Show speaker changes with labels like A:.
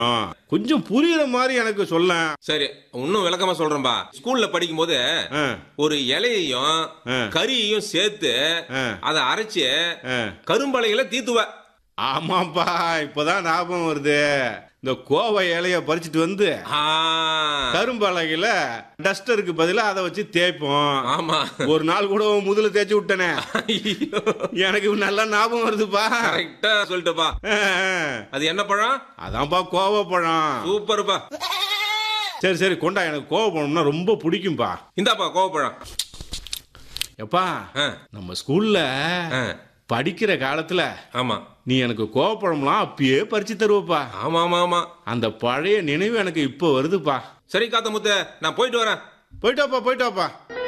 A: ஆ, கொஞ்சம் புரியுற மாதிரி எனக்கு சொல்ல
B: சரி இன்னும் விளக்கமா சொல்றேன்பா ஸ்கூல்ல படிக்கும் போது
A: ஆ,
B: ஒரு இலையையும்
A: ஆ.
B: கறியையும் சேர்த்து
A: ஆ.
B: அதை அரைச்சு
A: ஆ.
B: கரும்பலைகளை தீத்துவ
A: ஆமாப்பா இப்பதான் ஞாபகம் வருது இந்த கோவை இலைய பறிச்சுட்டு வந்து
B: ஆ,
A: கரும்பலகையில டஸ்டருக்கு பதிலா அதை வச்சு தேய்ப்போம்
B: ஆமா
A: ஒரு நாள் கூட உன் முதுல தேய்ச்சி விட்டனே
B: ஐயோ,
A: எனக்கு நல்லா ஞாபகம் வருதுப்பா
B: கரெக்டா சொல்லிட்டுப்பா
A: ஆ, ஆ.
B: அது என்ன பழம்
A: அதான்ப்பா கோவப்பழம்
B: சூப்பர்ப்பா
A: சரி சரி கொண்டா எனக்கு கோவப்பழம்னா ரொம்ப பிடிக்கும்பா
B: இந்தாப்பா கோவப்பழம்
A: எப்பா
B: ஆ,
A: நம்ம ஸ்கூல்ல
B: ஆ,
A: படிக்கிற காலத்துல
B: ஆமா
A: நீ எனக்கு கோவப்பழம்லாம் அப்பயே பறிச்சு தருவப்பா
B: ஆமா ஆமா ஆமா
A: அந்த பழைய நினைவு எனக்கு இப்போ வருதுப்பா
B: சரி காத்த முத்த நான் போயிட்டு வரேன்
A: போயிட்டாப்பா போயிட்டாப்பா